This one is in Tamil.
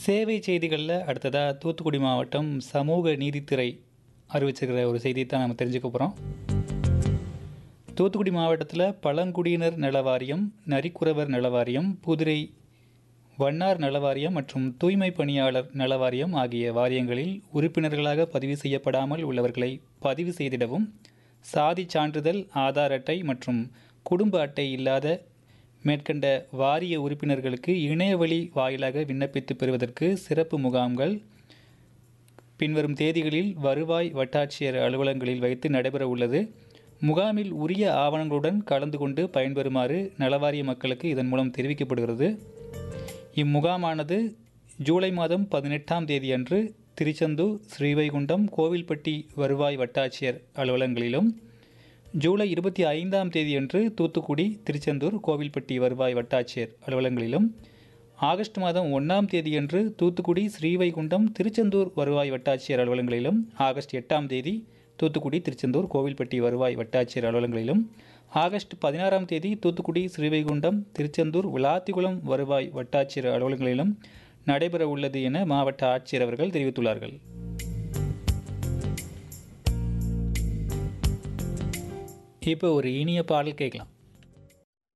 சேவை செய்திகளில் அடுத்ததாக தூத்துக்குடி மாவட்டம் சமூக நீதித்துறை அறிவிச்சிருக்கிற ஒரு செய்தியை தான் நம்ம தெரிஞ்சுக்க போகிறோம் தூத்துக்குடி மாவட்டத்தில் பழங்குடியினர் நல வாரியம் நரிக்குறவர் நல வாரியம் புதுரை வண்ணார் நல வாரியம் மற்றும் தூய்மை பணியாளர் நல வாரியம் ஆகிய வாரியங்களில் உறுப்பினர்களாக பதிவு செய்யப்படாமல் உள்ளவர்களை பதிவு செய்திடவும் சாதி சான்றிதழ் ஆதார் அட்டை மற்றும் குடும்ப அட்டை இல்லாத மேற்கண்ட வாரிய உறுப்பினர்களுக்கு இணையவழி வாயிலாக விண்ணப்பித்து பெறுவதற்கு சிறப்பு முகாம்கள் பின்வரும் தேதிகளில் வருவாய் வட்டாட்சியர் அலுவலகங்களில் வைத்து நடைபெற உள்ளது முகாமில் உரிய ஆவணங்களுடன் கலந்து கொண்டு பயன்பெறுமாறு நலவாரிய மக்களுக்கு இதன் மூலம் தெரிவிக்கப்படுகிறது இம்முகாமானது ஜூலை மாதம் பதினெட்டாம் தேதியன்று திருச்செந்தூர் ஸ்ரீவைகுண்டம் கோவில்பட்டி வருவாய் வட்டாட்சியர் அலுவலகங்களிலும் ஜூலை இருபத்தி ஐந்தாம் தேதியன்று தூத்துக்குடி திருச்செந்தூர் கோவில்பட்டி வருவாய் வட்டாட்சியர் அலுவலகங்களிலும் ஆகஸ்ட் மாதம் ஒன்றாம் தேதியன்று தூத்துக்குடி ஸ்ரீவைகுண்டம் திருச்செந்தூர் வருவாய் வட்டாட்சியர் அலுவலகங்களிலும் ஆகஸ்ட் எட்டாம் தேதி தூத்துக்குடி திருச்செந்தூர் கோவில்பட்டி வருவாய் வட்டாட்சியர் அலுவலகங்களிலும் ஆகஸ்ட் பதினாறாம் தேதி தூத்துக்குடி ஸ்ரீவைகுண்டம் திருச்செந்தூர் விளாத்திகுளம் வருவாய் வட்டாட்சியர் அலுவலகங்களிலும் நடைபெற உள்ளது என மாவட்ட ஆட்சியர் அவர்கள் தெரிவித்துள்ளார்கள் இப்போ ஒரு இனிய பாடல் கேட்கலாம்